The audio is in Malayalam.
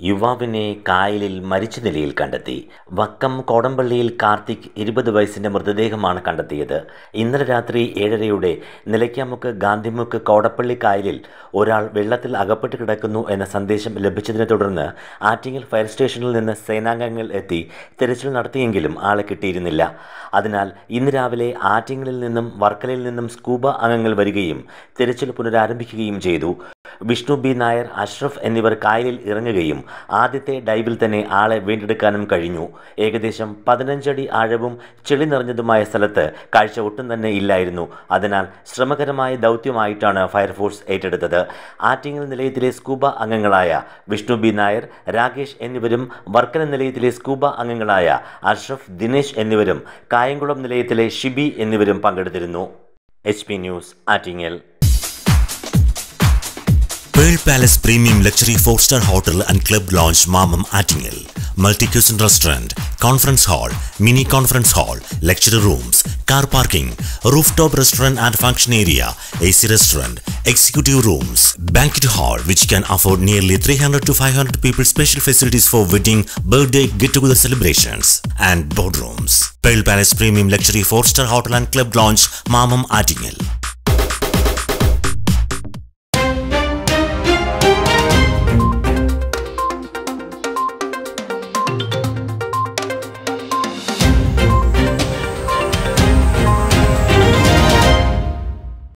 യുവാവിനെ കായലിൽ മരിച്ച നിലയിൽ കണ്ടെത്തി വക്കം കോടമ്പള്ളിയിൽ കാർത്തിക് ഇരുപത് വയസ്സിന്റെ മൃതദേഹമാണ് കണ്ടെത്തിയത് ഇന്നലെ രാത്രി ഏഴരയോടെ നിലയ്ക്കാമുക്ക് ഗാന്ധിമുക്ക് കോടപ്പള്ളി കായലിൽ ഒരാൾ വെള്ളത്തിൽ അകപ്പെട്ട് കിടക്കുന്നു എന്ന സന്ദേശം ലഭിച്ചതിനെ തുടർന്ന് ആറ്റിങ്ങൽ ഫയർ സ്റ്റേഷനിൽ നിന്ന് സേനാംഗങ്ങൾ എത്തി തിരച്ചിൽ നടത്തിയെങ്കിലും ആളെ കിട്ടിയിരുന്നില്ല അതിനാൽ ഇന്ന് രാവിലെ ആറ്റിങ്ങലിൽ നിന്നും വർക്കലയിൽ നിന്നും സ്കൂബ അംഗങ്ങൾ വരികയും തിരച്ചിൽ പുനരാരംഭിക്കുകയും ചെയ്തു വിഷ്ണു ബി നായർ അഷ്റഫ് എന്നിവർ കായലിൽ ഇറങ്ങുകയും ആദ്യത്തെ ഡൈവിൽ തന്നെ ആളെ വീണ്ടെടുക്കാനും കഴിഞ്ഞു ഏകദേശം പതിനഞ്ചടി ആഴവും ചെളി നിറഞ്ഞതുമായ സ്ഥലത്ത് കാഴ്ച ഒട്ടും തന്നെ ഇല്ലായിരുന്നു അതിനാൽ ശ്രമകരമായ ദൗത്യമായിട്ടാണ് ഫയർഫോഴ്സ് ഏറ്റെടുത്തത് ആറ്റിങ്ങൽ നിലയത്തിലെ സ്കൂബ അംഗങ്ങളായ വിഷ്ണു ബി നായർ രാകേഷ് എന്നിവരും വർക്കല നിലയത്തിലെ സ്കൂബ അംഗങ്ങളായ അഷ്റഫ് ദിനേശ് എന്നിവരും കായംകുളം നിലയത്തിലെ ഷിബി എന്നിവരും പങ്കെടുത്തിരുന്നു H P news Attingal Pearl Palace Premium Luxury 4-star Hotel and Club Lounge Mamam Attingel. Multi-cuisine restaurant, conference hall, mini conference hall, lecture rooms, car parking, rooftop restaurant and function area, AC restaurant, executive rooms, banquet hall which can afford nearly 300 to 500 people special facilities for wedding, birthday, get-together celebrations and boardrooms. Pearl Palace Premium Luxury 4-star Hotel and Club Lounge Mamam Attingel.